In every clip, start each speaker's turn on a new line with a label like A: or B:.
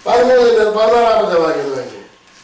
A: പതിമൂന്നിന്റെ പതിനാറാമത്തെ വാക്യം വായിച്ചു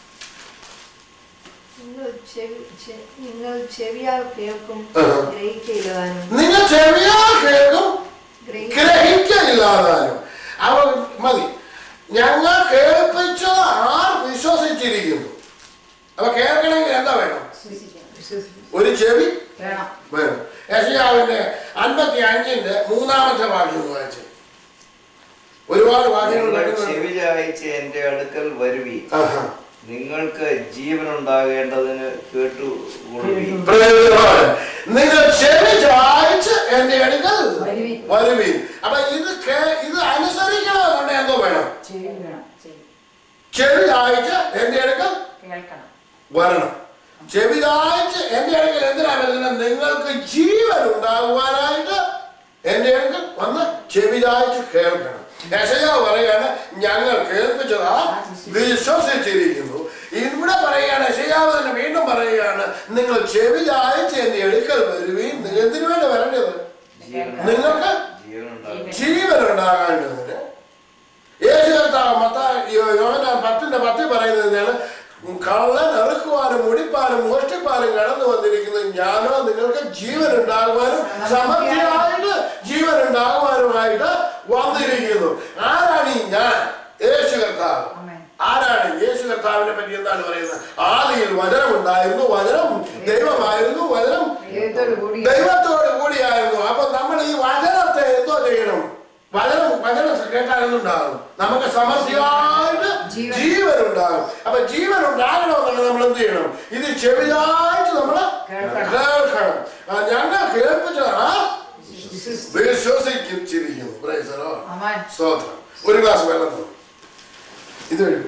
B: നിങ്ങൾ ചെവി ചെ- നിങ്ങൾ ചെവിയാൽ കേൾക്കും
A: ആഹാ.
B: ഗ്രഹിക്കയില്ലാതാനും
A: നിങ്ങൾ ചെവിയാ കേൾക്കും
B: ഗ്രഹി-
A: ഗ്രഹിക്കയില്ലാതാനും അവ മതി ഞങ്ങൾ കേൾപ്പിച്ചത് ആർ വിശ്വസിച്ചിരിക്കുന്നു അപ്പൊ കേൾക്കണമെങ്കിൽ എന്താ വേണം ഒരു ചെവി
C: വേണം
A: വേണം യശയാവിന്റെ അൻപത്തി അഞ്ചിന്റെ മൂന്നാമത്തെ വാക്യം ഒന്ന് വായിച്ചു ഒരുപാട് വാക്യങ്ങൾ
D: നിങ്ങൾ
A: കിടക്കുന്നുണ്ട്.
D: ചെവി ചായച്ച് എന്റെ അടുക്കൽ വരുവി
A: ആഹാ.
D: നിങ്ങൾക്ക് ജീവൻ ഉണ്ടാകേണ്ടതിന് കേട്ടുകൊള്ളുവി
A: Praise the Lord. നിങ്ങൾ ചെവി ചായച്ച് എന്റെ അടുക്കൽ
C: വരുവിൻ.
A: വരുവീൻ അപ്പൊ ഇത് കേ- ഇത് അനുസരിക്കണമെന്നുണ്ടെങ്കിൽ എന്തോ വേണം
C: ചെവി വേണം ചെവി
A: ചെവി ചായച്ച് എന്റെ അടുക്കൽ
C: കേൾക്കണം
A: വരണം ചെവി ചായച്ച് എന്റെ അടുക്കൽ എന്തിനാ വരുന്നത് നിങ്ങൾക്ക് ജീവൻ ഉണ്ടാകുവാനായിട്ട് എന്റെ അടുക്കൽ വന്ന് ചെവി ചായച്ച് കേൾക്കണം യശയാ പറയാണ് ഞങ്ങൾ കേൾപ്പിച്ചതാ വിശ്വസിച്ചിരിക്കുന്നു ഇവിടെ പറയുകയാണ് യശയാവ് തന്നെ വീണ്ടും പറയുകയാണ് നിങ്ങൾ ചെവി ചായച്ച് എന്റെ അടുക്കൽ വരുവീൻ നിങ്ങൾ എന്തിനു വേണ്ടി വരേണ്ടത് നിങ്ങൾക്ക്
D: ജീവൻ ഉണ്ടാകും
A: ജീവൻ ഉണ്ടാകേണ്ടതിന് യേശു കർത്താവ് മത്തായി യോഹന്നാൻ പത്തിന്റെ പത്തിൽ പറയുന്നത് എന്താണ് കള്ളൻ എറുക്കുവാനും മുടിപ്പാനും മോഷ്ടിപ്പാനും കടന്നു വന്നിരിക്കുന്നു ഞാനോ നിങ്ങൾക്ക് ജീവൻ ഉണ്ടാകുവാനും സമൃദ്ധിയായിട്ട് ജീവൻ ഉണ്ടാകുവാനുമായിട്ട് വന്നിരിക്കുന്നു ആരാണ് ഈ ഞാൻ യേശു കർത്താവ്
C: ആമേൻ.
A: ആരാണ് യേശു കർത്താവിനെ പറ്റി എന്താണ് പറയുന്നത് ആദിയിൽ വചനം ഉണ്ടായിരുന്നു വചനം ദൈവമായിരുന്നു വചനം
C: ദൈവത്തോട് കൂടി
A: ദൈവത്തോട് കൂടിയായിരുന്നു അപ്പൊ നമ്മൾ ഈ വചനത്തെ എന്തോ ചെയ്യണം വചനം വചനം കേട്ടാൽ എന്തുണ്ടാകും നമുക്ക് സമൃദ്ധിയായിട്ട്
C: ജീവൻ.
A: ജീവൻ ഉണ്ടാകും അപ്പൊ ജീവൻ ഉണ്ടാകണമെന്നുണ്ടെങ്കിൽ നമ്മൾ എന്ത് ചെയ്യണം ഇത് ചെവിയായിട്ട് നമ്മൾ
C: കേൾക്കണം.
A: കേൾക്കണം ആ, ഞങ്ങൾ കേൾപ്പിച്ചതാ വിശ്വസിച്ചിരിക്കുന്നു Praise the Lord.
C: അമാൻ
A: സ്തോത്രം ഒരു ഗ്ലാസ് വെള്ളം തന്നു ഇത് കഴിയും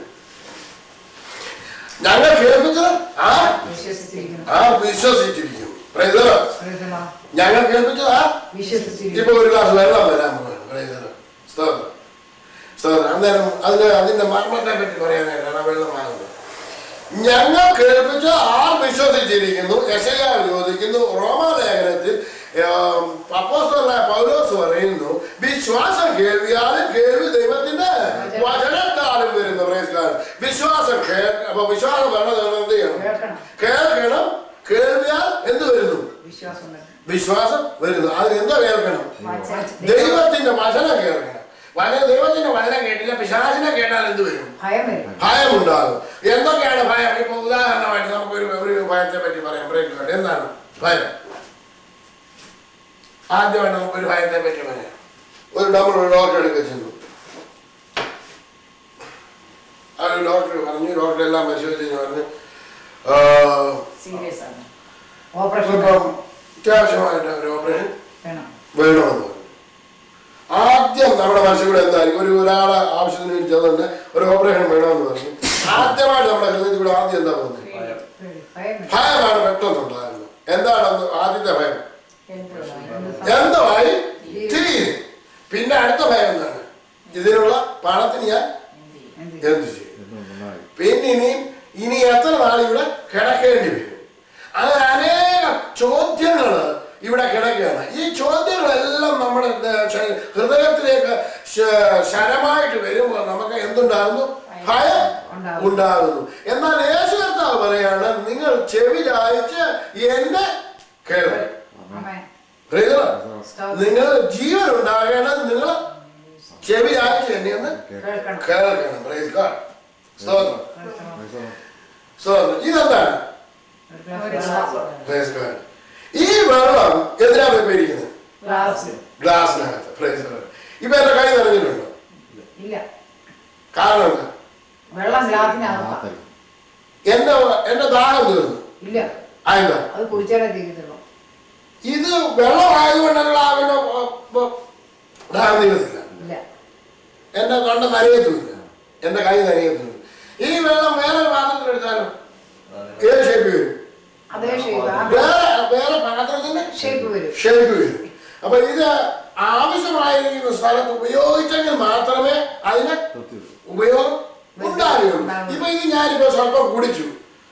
A: ഞങ്ങൾ കേൾപ്പിച്ചത് ആ
C: വിശ്വസിച്ചിരിക്കുന്നു
A: ആ വിശ്വസിച്ചിരിക്കുന്നു Praise the Lord.
C: പ്രൈസലോ.
A: ഞങ്ങൾ കേൾപ്പിച്ചത് ആ
C: വിശ്വസിച്ചിരിക്കുന്നു
A: ഇപ്പൊ ഒരു ഗ്ലാസ് വെള്ളം വരാൻ പോവാണ് Praise the Lord. സ്തോത്രം സ്തോത്രം അന്നേരം അതിന്റെ അതിന്റെ മർമ്മത്തെ പറ്റി പറയാനായിട്ടാണ് ആ വെള്ളം വാങ്ങുന്നത് ഞങ്ങൾ കേൾപ്പിച്ച് ആർ വിശ്വസിച്ചിരിക്കുന്നു യശയാ ചോദിക്കുന്നു റോമാലേഖനത്തിൽ ആം, അപ്പോസ്തലനായ പൗലോസ് പറയുന്നു വിശ്വാസം കേൾവിയാലും കേൾവി ദൈവത്തിന്റെ വചനത്താലും വരുന്നു Praise God. വിശ്വാസം കേൾ അപ്പൊ വിശ്വാസം വരണം നിങ്ങൾ എന്ത് ചെയ്യണം
C: കേൾക്കണം
A: കേൾക്കണം കേൾവിയാൽ എന്ത് വരുന്നു
C: വിശ്വാസം വേണം.
A: വിശ്വാസം വരുന്നു അതിന് എന്തോ കേൾക്കണം
C: വചനം.
A: ദൈവത്തിന്റെ വചനം കേൾക്കണം വചന ദൈവത്തിന്റെ വചനം കേട്ടില്ല പിശാചിനെ കേട്ടാൽ എന്ത് വരും
C: ഭയം വരും
A: ഭയം ഉണ്ടാകും എന്തൊക്കെയാണ് ഭയം ഇപ്പൊ ഉദാഹരണമായിട്ട് നമുക്ക് ഒരു ഒരു ഭയത്തെ പറ്റി പറയാം ബ്രേക്ക് കട്ട് എന്താണ് ഭയം ആദ്യമായിട്ട് നമുക്ക് ഒരു ഭയത്തെ പറ്റി പറയാം ഒരു നമ്മൾ ഒരു ഡോക്ടറെ അടുക്ക ചെന്നു ആ ഒരു ഡോക്ടർ പറഞ്ഞു ഡോക്ടർ എല്ലാം പരിശോധിച്ചു പറഞ്ഞു ആ,
C: സീരിയസ് ആണ് ഓപ്പറേഷൻ
A: ഇപ്പം അത്യാവശ്യമായിട്ട് ഒരു ഓപ്പറേഷൻ
C: വേണം
A: വേണമെന്ന് പറഞ്ഞു ആദ്യം നമ്മുടെ മനസ്സിലൂടെ എന്തായിരിക്കും ഒരു ഒരാളെ ആവശ്യത്തിന് വേണ്ടി ചെന്നുണ്ട് ഒരു ഓപ്പറേഷൻ വേണമെന്ന് പറഞ്ഞു ആദ്യമായിട്ട് നമ്മുടെ ഹൃദയത്തിൽ കൂടെ ആദ്യം എന്താ പോകുന്നത്
D: ഭയം.
C: പേടി. ഭയം വരും.
A: ഭയമാണ് പെട്ടെന്നുണ്ടാകുന്നത് എന്താണ് അന്ന് ആദ്യത്തെ ഭയം
C: എന്തുവാ? എന്ത് സംഭവം?
A: എന്തമായി തീരും പിന്നെ അടുത്ത ഭയം എന്താണ് ഇതിനുള്ള പണത്തിന് ഞാൻ
C: എന്ത് ചെയ്യും?
A: എന്ത് ചെയ്യും പിന്നെ ഇനിയും ഇനി എത്ര നാൾ ഇവിടെ കിടക്കേണ്ടി വരും അങ്ങനെ അനേക ചോദ്യങ്ങൾ ഇവിടെ കിടക്കുകയാണ് ഈ ചോദ്യങ്ങളെല്ലാം നമ്മുടെ ദ- ശ- ഹൃദയത്തിലേക്ക് ശ- ശരമായിട്ട് വരുമ്പോൾ നമുക്ക് എന്തുണ്ടാകുന്നു ഭയം
C: ഉണ്ടാകും.
A: ഉണ്ടാകുന്നു എന്നാൽ യേശു കർത്താവ് പറയാണ് നിങ്ങൾ ചെവി ചായച്ച് എന്നെ കേൾക്കണം
C: ആമേൻ.
A: Praise the Lord.
C: സ്തോത്രം.
A: നിങ്ങൾ ജീവൻ ഉണ്ടാകേണ്ടത് നിങ്ങൾ ചെവി ചായച്ച് എന്നെ ഒന്ന്
C: കേൾക്കണം
A: കേൾക്കണം Praise God. സ്തോത്രം
C: കേൾക്കണം.
A: സ്തോത്രം ഇതെന്താണ്
C: ഒരു ഗ്ലാസ് വെള്ളം.
A: Praise God. ഈ വെള്ളം എന്തിനാ പോയിരിക്കുന്നത്
C: ഗ്ലാസ്
A: ഗ്ലാസ്സിനകത്ത് Praise God. ഇപ്പൊ എന്റെ കൈ നിറഞ്ഞിട്ടുണ്ടോ
C: ഇല്ല
A: കാരണം എന്താ
C: വെള്ളം ഗ്ലാസിനകത്താ
A: എന്റെ എന്റെ ദാഹം തീർന്നു
C: ഇല്ല
A: അതെന്താ
C: അത് കുടിച്ചാലേ തീരത്തുള്ളൂ
A: ഇത് വെള്ളമായതുകൊണ്ടല്ല അവന്റെ ദാഹം തീരത്തില്ല
C: ഇല്ല
A: എന്റെ തൊണ്ട നനയത്തുമില്ല എന്റെ കൈ നനയത്തുമില്ല ഈ വെള്ളം വേറെ പാത്രത്തിൽ എടുത്താലും ഏത് ഷേപ്പ് വരും
C: അതേ ഷേപ്പ് ആ
A: വേറെ വേറെ പാത്രത്തിന്റെ
C: ഷേപ്പ് വരും
A: ഷേപ്പ് വരും അപ്പൊ ഇത് ആവശ്യമായിരിക്കുന്ന സ്ഥലത്ത് ഉപയോഗിച്ചെങ്കിൽ മാത്രമേ അതിന് ഉപയോഗം ഉണ്ടാകുകയുള്ളൂ ഇപ്പൊ ഇത് ഞാനിപ്പോ സ്വല്പം കുടിച്ചു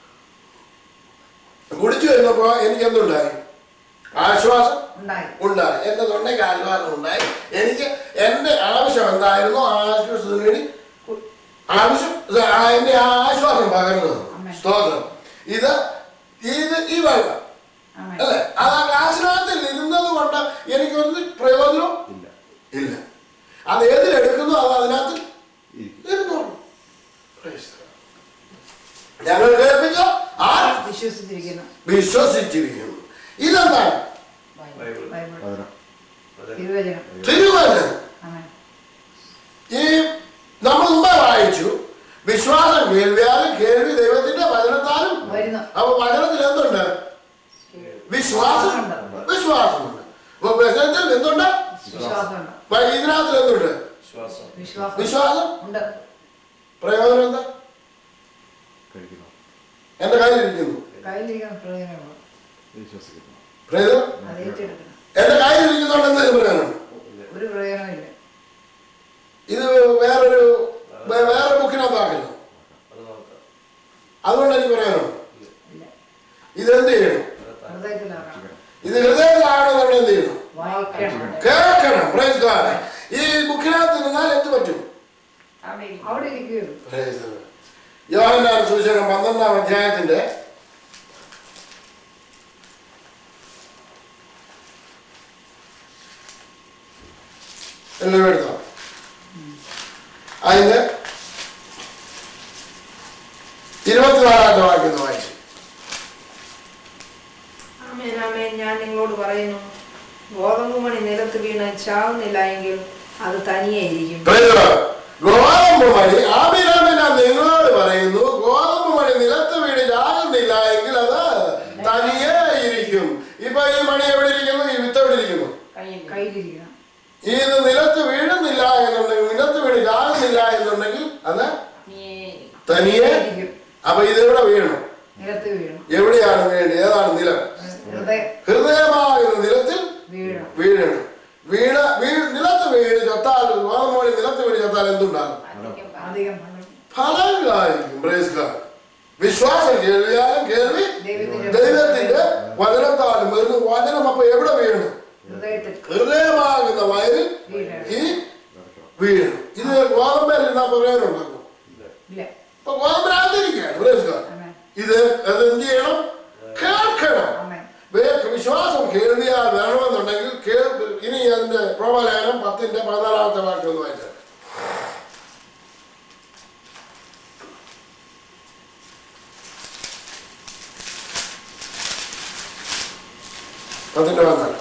A: കുടിച്ചു കഴിഞ്ഞപ്പോ എനിക്ക് എന്തുണ്ടായി ആശ്വാസം
C: ഉണ്ടായി
A: ഉണ്ടായി എന്റെ തൊണ്ടയ്ക്ക് ആശ്വാസം ഉണ്ടായി എനിക്ക് എന്റെ ആവശ്യം എന്തായിരുന്നു ആ ആശ്വാസത്തിന് വേണ്ടി കു- ആവശ്യം ഇത് അതിന്റെ ആശ്വാസം പകരുന്നത്
C: ആമേൻ.
A: സ്തോത്രം ഇത് ഇത് ഈ വെള്ളം
C: ആമേൻ.
A: അല്ലേ അത് ആ ഗ്ലാസിനകത്തിൽ ഇരുന്നത് കൊണ്ട് എനിക്കൊരു പ്രയോജനം
E: ഇല്ല
A: ഇല്ല അത് ഏതിലെടുക്കുന്നു അത് അതിനകത്ത്
E: ഇരിക്കും.
A: ഇരുന്നോളൂ Praise the Lord. ഞങ്ങൾ കേൾപ്പിച്ച ആ
C: വിശ്വസിച്ചിരിക്കുന്നു
A: വിശ്വസിച്ചിരിക്കുന്നു ഇതെന്താണ്
D: ബൈബിൾ.
C: ബൈബിൾ
E: പതിനാ-
C: തിരുവചനം
A: തിരുവചനം
C: ആമേൻ
A: ഈ നമ്മൾ മുമ്പേ വായിച്ചു വിശ്വാസം കേൾവിയാലും കേൾവി ദൈവത്തിന്റെ വചനത്താലും
C: വരുന്നു
A: അപ്പൊ വചനത്തിൽ എന്തുണ്ട് വിശ്വാസം വിശ്വാസമുണ്ട് അപ്പൊ വചനത്തിൽ എന്തുണ്ട്
C: വിശ്വാസമുണ്ട്
A: വ- ഇതിനകത്ത് എന്തുണ്ട്
D: വിശ്വാസം
C: വിശ്വാസം
A: വിശ്വാസം
C: ഉണ്ട്
A: പ്രയോജനം എന്താ
E: കഴിക്കുന്നു
A: എന്റെ കയ്യിലിരിക്കുന്നു
C: കയ്യിലിരിക്കുന്ന പ്രയോജനമുള്ളൂ
E: വിശ്വസിക്കുന്നു
A: പ്രയോജനം
C: അത് ഏറ്റെടുക്കണം
A: എന്റെ കയ്യിലിരിക്കുന്നുണ്ട് എന്ത് പ്രയോജനം
C: ഒരു പ്രയോജനമില്ല
A: ഇത് വേറൊരു വേ- വേറെ ബുക്കിനകത്താക്കില്ല
D: അത് നോക്കാം
A: അതുകൊണ്ട് എനിക്ക് പ്രയോജനം
C: ഇല്ല
A: ഇതെന്ത് ചെയ്യണം
C: ഹൃദയത്തിലാക്കണം
A: ഇത് ഹൃദയത്തിലാണെന്നുണ്ട് എന്ത് ചെയ്യണം
C: വായിക്കണം
A: കേൾക്കണം praise God. ഈ ബുക്കിനകത്ത് നിന്നാൽ എന്ത് പറ്റും
C: അവിടെ ഇരിക്കുകയുള്ളൂ
A: Praise the Lord. യോഹന്നാന്റെ സുവിശേഷം പന്ത്രണ്ടാം അധ്യായത്തിന്റെ എല്ലാവരും എടുത്തോ അതിന്റെ ഇരുപത്തിനാലാമത്തെ വാക്യം ഒന്ന് വായിച്ചു
B: ആമേൻ ആമേൻ ഞാൻ നിങ്ങളോട് പറയുന്നു ഗോതമ്പ് മണി നിലത്ത് വീണ് ചാവുന്നില്ല എങ്കിൽ അത് തനിയെ ഇരിക്കും
A: Praise the Lord. ഗോതമ്പ് മണി ആമിരാമൻ ഞാൻ നിങ്ങളോട് പറയുന്നു ഗോതമ്പ് മണി നിലത്ത് വീണ് ചാകുന്നില്ല എങ്കിൽ അത് തനിയെ ഇരിക്കും ഇപ്പൊ ഈ മണി എവിടെ ഇരിക്കുന്നു ഈ വിത്ത് എവിടെ ഇരിക്കുന്നു
C: കയ്യിലിരിക്കണം
A: ഇത് നിലത്ത് വീഴുന്നില്ല എന്നുണ്ടെങ്കിൽ നിലത്ത് വീണ് ചാകുന്നില്ല എന്നുണ്ടെങ്കിൽ അത് തനിയെ
C: ഇരിക്കും
A: അപ്പൊ ഇതെവിടെ വീഴണം
C: നിലത്ത് വീഴണം
A: എവിടെയാണ് വീഴേണ്ടത് ഏതാണ് നിലം
C: ഹൃദയം
A: ഹൃദയമാകുന്ന നിലത്തിൽ
C: വീഴണം
A: വീഴണം വീണ വീ- നിലത്ത് വീണ് ചത്താൽ ഗോതമ്പ് മണി നിലത്ത് വീണ് ചത്താൽ എന്തുണ്ടാകും
C: അധികം ഫലം.
A: ഫലങ്ങളായിരിക്കും praise God. വിശ്വാസം കേൾവിയാലും കേൾവി
C: ദൈവത്തിന്റെ
A: ദൈവത്തിന്റെ വചനത്താലും വരുന്ന വചനം അപ്പൊ എവിടെ വീഴണം
C: ഹൃദയത്തിൽ
A: ഹൃദയമാകുന്ന വയലിൽ
C: വീഴണം
A: ഈ വീഴണം ഇത് ഗോതമ്പേൽ ഇരുന്നാ പ്രയോജനമുണ്ടാക്കും
C: ഇല്ല
A: അപ്പൊ ഗോതമ്പിനകത്തിരിക്കുകയാണ് praise God.
C: ആമേൻ
A: ഇത് അത് എന്ത് ചെയ്യണം കേൾക്കണം
C: ആമേൻ
A: വേ- വിശ്വാസം കേൾവിയാൽ വേണമെന്നുണ്ടെങ്കിൽ കേൾ ഇനി അതിന്റെ പ്രോമലേഖനം പത്തിന്റെ പതിനാലാമത്തെ വാക്യം ഒന്ന് വായിച്ചാൽ പത്തിന്റെ പതിനാല്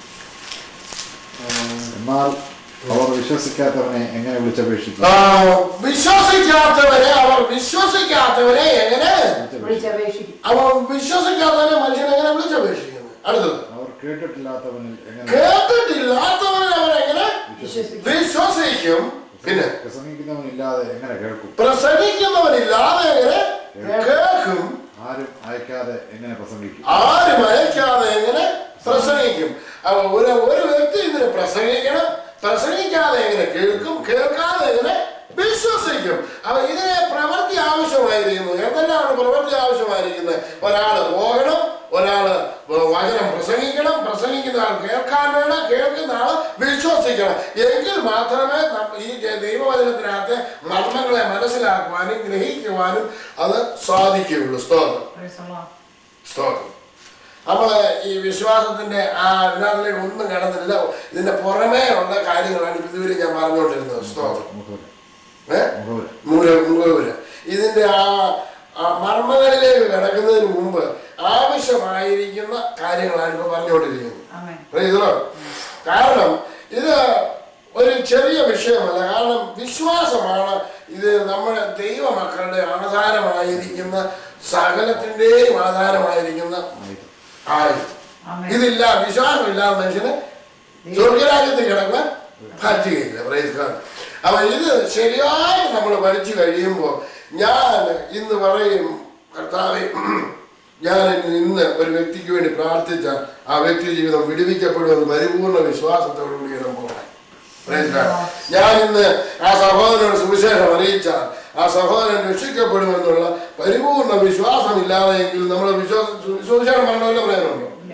E: എന്നാൽ അവർ വിശ്വസിക്കാത്തവനെ എങ്ങനെ വിളിച്ചപേക്ഷിക്കും
A: ആ, വിശ്വസിക്കാത്തവരെ അവർ വിശ്വസിക്കാത്തവരെ എങ്ങനെ
C: വിളിച്ചപേക്ഷിക്കും
A: അവർ വിശ്വസിക്കാത്തവരെ മനുഷ്യൻ എങ്ങനെ വിളിച്ചപേക്ഷിക്കുന്നു അടുത്തത്
E: അവർ കേട്ടിട്ടില്ലാത്തവനിൽ എങ്ങനെ
A: കേട്ടിട്ടില്ലാത്തവരെ അവരെങ്ങനെ
C: വിശ്വസിക്കും
A: വിശ്വസിക്കും പിന്നെ
E: പ്രസംഗിക്കുന്നവനില്ലാതെ എങ്ങനെ കേൾക്കും
A: പ്രസംഗിക്കുന്നവനില്ലാതെ എങ്ങനെ കേൾക്കും
E: ആരും അയക്കാതെ എങ്ങനെ പ്രസംഗിക്കും
A: ആരും അയക്കാതെ എങ്ങനെ പ്രസംഗിക്കും അപ്പൊ ഒരു ഒരു വ്യക്തി ഇതിന് പ്രസംഗിക്കണം പ്രസംഗിക്കാതെ എങ്ങനെ കേൾക്കും കേൾക്കാതെ എങ്ങനെ വിശ്വസിക്കും അപ്പൊ ഇതിന് പ്രവൃത്തി ആവശ്യമായിരിക്കുന്നു എന്തെല്ലാമാണ് പ്രവൃത്തി ആവശ്യമായിരിക്കുന്നത് ഒരാള് പോകണം ഒരാള് വചനം പ്രസംഗിക്കണം പ്രസംഗിക്കുന്ന ആൾ കേൾക്കാൻ വേണം കേൾക്കുന്ന ആൾ വിശ്വസിക്കണം എങ്കിൽ മാത്രമേ നം- ഈ ദൈവവചനത്തിനകത്തെ മർമ്മങ്ങളെ മനസ്സിലാക്കുവാനും ഗ്രഹിക്കുവാനും അത് സാധിക്കുകയുള്ളൂ സ്തോത്രം
C: Praise the Lord.
A: സ്തോത്രം നമ്മൾ ഈ വിശ്വാസത്തിന്റെ ആ ഇതിനകത്തിലേക്ക് ഒന്നും കടന്നില്ല ഇതിന്റെ പുറമേ ഉള്ള കാര്യങ്ങളാണ് ഇപ്പൊ ഇതുവരെ ഞാൻ പറഞ്ഞുകൊണ്ടിരുന്നത് സ്തോത്രം
E: മുഖവര
A: ഏഹ്
E: മുഖവര
A: മൂല മുഖവര് ഇതിന്റെ ആ ആ മർമ്മങ്ങളിലേക്ക് കിടക്കുന്നതിന് മുമ്പ് ആവശ്യമായിരിക്കുന്ന കാര്യങ്ങളാണ് ഇപ്പൊ പറഞ്ഞുകൊണ്ടിരിക്കുന്നത്
C: ആമേൻ
A: Praise the Lord. കാരണം ഇത് ഒരു ചെറിയ വിഷയമല്ല കാരണം വിശ്വാസമാണ് ഇത് നമ്മുടെ ദൈവമക്കളുടെ ആധാരമായിരിക്കുന്ന സകലത്തിൻ്റെയും ആധാരമായിരിക്കുന്ന
E: ആയുധം
A: ആയുധം
C: ആമേൻ
A: ഇതില്ല വിശ്വാസമില്ലാതെ മനുഷ്യന് സ്വർഗരാജ്യത്തിൽ കിടക്കാൻ പറ്റുകയില്ല Praise God. അപ്പൊ ഇത് ശരിയായി നമ്മൾ പഠിച്ചു കഴിയുമ്പോൾ ഞാൻ ഇന്ന് പറയും കർത്താവെ ഞാൻ ഇന്ന് ഒരു വ്യക്തിക്ക് വേണ്ടി പ്രാർത്ഥിച്ചാൽ ആ വ്യക്തി ജീവിതം വിടുവിക്കപ്പെടുമെന്ന് പരിപൂർണ്ണ വിശ്വാസത്തോടു കൂടിയാണ് പോകണം Praise God. ഞാൻ ഇന്ന് ആ സഹോദരനോട് സുവിശേഷം അറിയിച്ചാൽ ആ സഹോദരൻ രക്ഷിക്കപ്പെടുമെന്നുള്ള പരിപൂർണ്ണ വിശ്വാസമില്ലാതെ എങ്കിൽ നമ്മൾ വിശ്വാസം സുവിശേഷം പറഞ്ഞല്ലോ പ്രയോജനമുണ്ടോ
C: ഇല്ല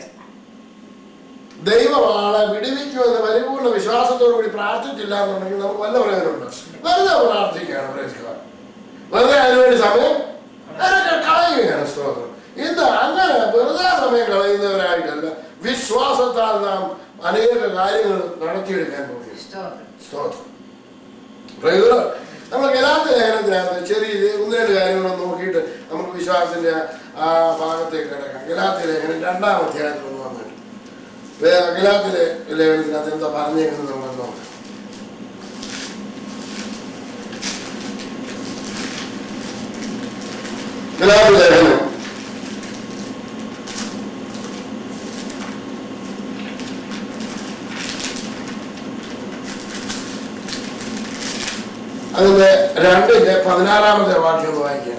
A: ദൈവമാണ് വിടുവിക്കുമെന്ന് പരിപൂർണ്ണ വിശ്വാസത്തോടു കൂടി പ്രാർത്ഥിച്ചില്ല എന്നുണ്ടെങ്കിൽ നമുക്ക് വല്ല പ്രയോജനമുണ്ട് വെറുതെ പ്രാർത്ഥിക്കുകയാണ് praise God. വെറുതെ അതിനുവേണ്ടി സമയം അവരൊക്കെ കളയുകയാണ് സ്തോത്രം ഇന്ന് അങ്ങനെ വെറുതെ സമയം കളയുന്നവരായിട്ടല്ല വിശ്വാസത്താൽ നാം അനേക കാര്യങ്ങൾ നടത്തിയെടുക്കാൻ പോകുന്നു
C: സ്തോത്രം
A: സ്തോത്രം Praise the Lord. നമ്മൾ ഗലാത്ത ലേഖനത്തിനകത്ത് ചെറിയ ഒന്ന് രണ്ട് കാര്യങ്ങൾ നോക്കിയിട്ട് നമുക്ക് വിശ്വാസത്തിന്റെ ആ ഭാഗത്തേക്ക് കിടക്കാം ഗലാത്ത ലേഖനം രണ്ടാം അധ്യായത്തിൽ ഒന്ന് വന്നിട്ട് വേ- ഗലാത്തിലെ ലേഖനത്തിനകത്ത് എന്താ പറഞ്ഞേക്കുന്നത് നമ്മൾ നോക്കാം ഗലാത്ത ലേഖനം അതിന്റെ രണ്ടിന്റെ പതിനാറാമത്തെ വാക്യം ഒന്ന് വായിക്കണം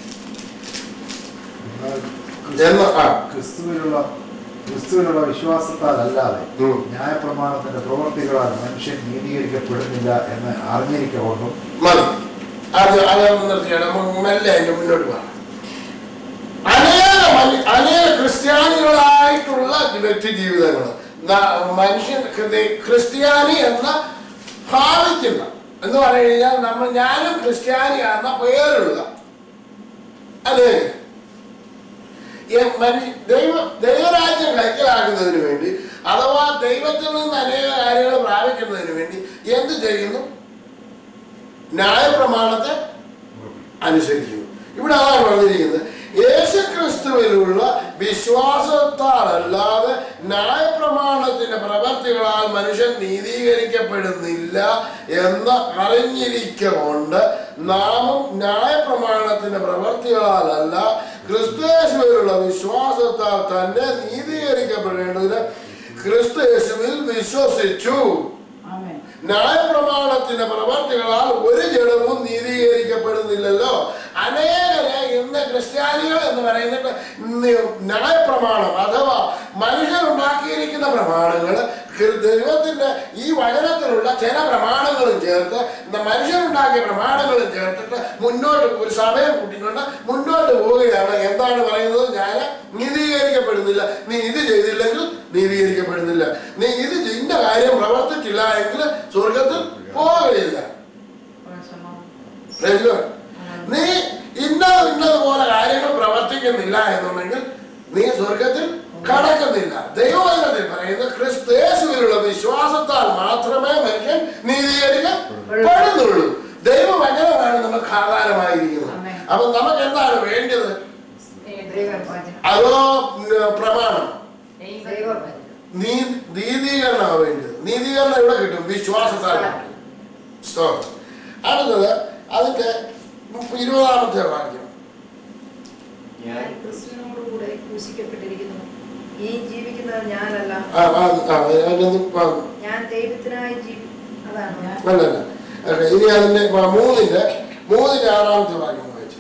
A: ജന്മ ആ
E: ക്രിസ്തുവിലുള്ള ക്രിസ്തുവിനുള്ള വിശ്വാസത്താൽ അല്ലാതെ
A: ഉം.
E: ന്യായപ്രമാണത്തിന്റെ പ്രവർത്തികളാൽ മനുഷ്യൻ നീതീകരിക്കപ്പെടുന്നില്ല എന്ന് അറിഞ്ഞിരിക്കൊണ്ടും
A: മതി അത് അതൊന്ന് നിർത്തിയാണ് നമുക്ക് മെല്ലെ അതിന്റെ മുന്നോട്ട് പോകാം അനേക മന- അനേക ക്രിസ്ത്യാനികളായിട്ടുള്ള വ്യക്തി ജീവിതങ്ങൾ മനുഷ്യൻ ഹൃദയ- ക്രിസ്ത്യാനി എന്ന ഭാവിക്കുന്ന എന്ന് പറഞ്ഞു കഴിഞ്ഞാൽ നമ്മൾ ഞാനും ക്രിസ്ത്യാനിയാണെന്ന പേരുള്ള അനേകം ഈ മനുഷ്യ ദൈവ ദൈവരാജ്യം കൈക്കലാക്കുന്നതിന് വേണ്ടി അഥവാ ദൈവത്തിൽ നിന്ന് അനേക കാര്യങ്ങൾ പ്രാപിക്കുന്നതിന് വേണ്ടി എന്ത് ചെയ്യുന്നു ന്യായപ്രമാണത്തെ അനുസരിക്കുന്നു ഇവിടെ അതാണ് പറഞ്ഞിരിക്കുന്നത് യേശുക്രിസ്തുവിലുള്ള വിശ്വാസത്താൽ അല്ലാതെ ന്യായപ്രമാണത്തിന്റെ പ്രവർത്തികളാൽ മനുഷ്യൻ നീതീകരിക്കപ്പെടുന്നില്ല എന്ന് അറിഞ്ഞിരിക്കൊണ്ട് നാമും ന്യായപ്രമാണത്തിന്റെ പ്രവർത്തികളാലല്ല ക്രിസ്തുയേശുവിലുള്ള വിശ്വാസത്താൽ തന്നെ നീതീകരിക്കപ്പെടേണ്ടതിന് ക്രിസ്തുയേശുവിൽ വിശ്വസിച്ചു
C: ആമേൻ
A: ന്യായപ്രമാണത്തിന്റെ പ്രവർത്തികളാൽ ഒരു ജഡവും നീതീകരിക്കപ്പെടുന്നില്ലല്ലോ അനേകരെ ഇന്ന് ക്രിസ്ത്യാനികൾ എന്ന് പറയുന്നത് നി- ന്യായപ്രമാണം അഥവാ മനുഷ്യരുണ്ടാക്കിയിരിക്കുന്ന പ്രമാണങ്ങൾ ദൈവത്തിന്റെ ഈ വചനത്തിലുള്ള ചില പ്രമാണങ്ങളും ചേർത്ത് ഇന്ന് മനുഷ്യരുണ്ടാക്കിയ പ്രമാണങ്ങളും ചേർത്തിട്ട് മുന്നോട്ട് ഒരു സമയം കൂട്ടിക്കൊണ്ട് മുന്നോട്ട് പോവുകയാണ് എന്താണ് പറയുന്നത് ഞാൻ നീതീകരിക്കപ്പെടുന്നില്ല നീ ഇത് ചെയ്തില്ലെങ്കിൽ നീതീകരിക്കപ്പെടുന്നില്ല നീ ഇത് ഇന്ന കാര്യം പ്രവർത്തിച്ചില്ല എങ്കിൽ സ്വർഗത്തിൽ പോവുകയില്ല Praise God. നീ ഇന്നത് ഇന്നതുപോലെ കാര്യങ്ങൾ പ്രവർത്തിക്കുന്നില്ല എന്നുണ്ടെങ്കിൽ നീ സ്വർഗത്തിൽ കടക്കുന്നില്ല ദൈവവചനത്തിൽ പറയുന്നത് ക്രിസ്തേശുവിലുള്ള വിശ്വാസത്താൽ മാത്രമേ മനുഷ്യൻ നീതീകരിക്കപ്പെടുന്നുള്ളൂ ദൈവവചനമാണ് നമുക്ക് ആധാരമായിരിക്കുന്നത്
C: ആമേൻ.
A: അപ്പൊ നമുക്ക് എന്താണ് വേണ്ടത്
C: ദൈവവചനം
A: അതോ ഉം, പ്രമാണം
C: ദൈവവചനം
A: നീ നീതീകരണമാണ് വേണ്ടത് നീതീകരണം ഇവിടെ കിട്ടും വിശ്വാസത്താൽ കിട്ടും സ്തോത്രം അടുത്തത് അതിന്റെ മുപ്പ- ഇരുപതാമത്തെ വാക്യം
B: ഞാൻ
D: ഞാൻ
B: ക്രിസ്തുവിനോടുകൂടെ ക്രൂശിക്കപ്പെട്ടിരിക്കുന്നു ഈ ജീവിക്കുന്നത് ഞാനല്ല
A: ആ, ആ, ആ, അതിനൊന്ന് ആ,
B: ഞാൻ ദൈവത്തിനായി ജീവി അതാണ് ഞാൻ
A: അല്ലല്ല ഓക്കെ ഇനി അതിന്റെ ആ, മൂന്നിന്റെ മൂന്നിന്റെ ആറാമത്തെ വാക്യം വായിച്ചു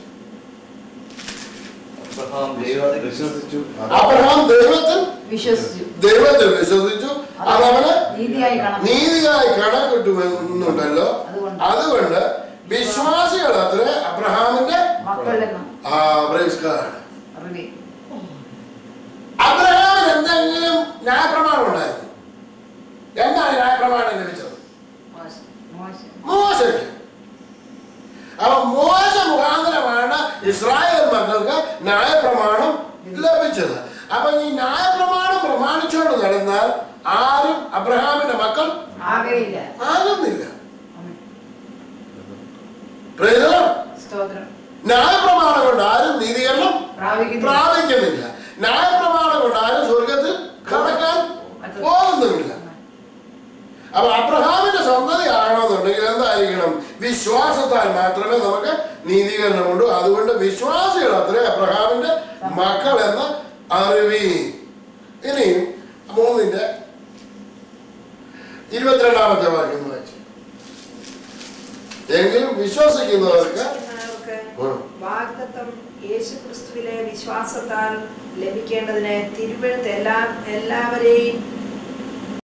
D: അബ്രഹാം ദൈവ
E: വിശ്വസിച്ചു അത്
A: അബ്രഹാം ദൈവത്തിൽ
C: വിശ്വസിച്ചു
A: ദൈവത്തിൽ വിശ്വസിച്ചു അതവന്
C: നീതിയായി കാണാം
A: നീതിയായി കണക്കിട്ടുവെന്നുണ്ടല്ലോ
C: അതുകൊണ്ട്
A: അതുകൊണ്ട് വിശ്വാസികൾ അത്ര അബ്രഹാമിന്റെ
C: മക്കളെന്നും
A: ആ praise God.
C: അറിവേ
A: അബ്രഹാമിന് എന്തെങ്കിലും ന്യായപ്രമാണം ഉണ്ടായിരുന്നു എന്താണ് ന്യായപ്രമാണം ലഭിച്ചത്
C: മോശം മോശം
A: മോശയ്ക്ക് അപ്പൊ മോശ മുഖാന്തരമാണ് ഇസ്രായേൽ മക്കൾക്ക് ന്യായപ്രമാണം ലഭിച്ചത് അപ്പൊ ഈ ന്യായപ്രമാണം പ്രമാണിച്ചുകൊണ്ട് നടന്നാൽ ആരും അബ്രഹാമിന്റെ മക്കൾ
C: ആകെയില്ല
A: ആകുന്നില്ല
C: ആമേൻ.
A: Praise the Lord.
C: സ്തോത്രം
A: ന്യായപ്രമാണം കൊണ്ട് ആരും നീതീകരണം
C: പ്രാപിക്കുന്നു
A: പ്രാപിക്കുന്നില്ല ന്യായപ്രമാണം കൊണ്ട് ആരും സ്വർഗത്തിൽ കടക്കാൻ പോകുന്നുമില്ല അപ്പൊ അബ്രഹാമിന്റെ സന്തതി ആകണമെന്നുണ്ടെങ്കിൽ എന്തായിരിക്കണം വിശ്വാസത്താൽ മാത്രമേ നമുക്ക് നീതീകരണമുള്ളൂ അതുകൊണ്ട് വിശ്വാസികൾ അത്രേ അബ്രഹാമിന്റെ മക്കൾ എന്ന അറിവി ഇനിയും മൂന്നിന്റെ ഇരുപത്തിരണ്ടാമത്തെ വാക്യം ഒന്ന് വായിച്ചു എങ്കിലും വിശ്വസിക്കുന്നവർക്ക്
B: വിശ്വസിക്കുന്നവർക്ക്
A: ഉം.
B: വാഗ്ദത്തം യേശുക്രിസ്തുവിലെ വിശ്വാസത്താൽ ലഭിക്കേണ്ടതിന് തിരുവഴുത്ത് എല്ലാ എല്ലാവരെയും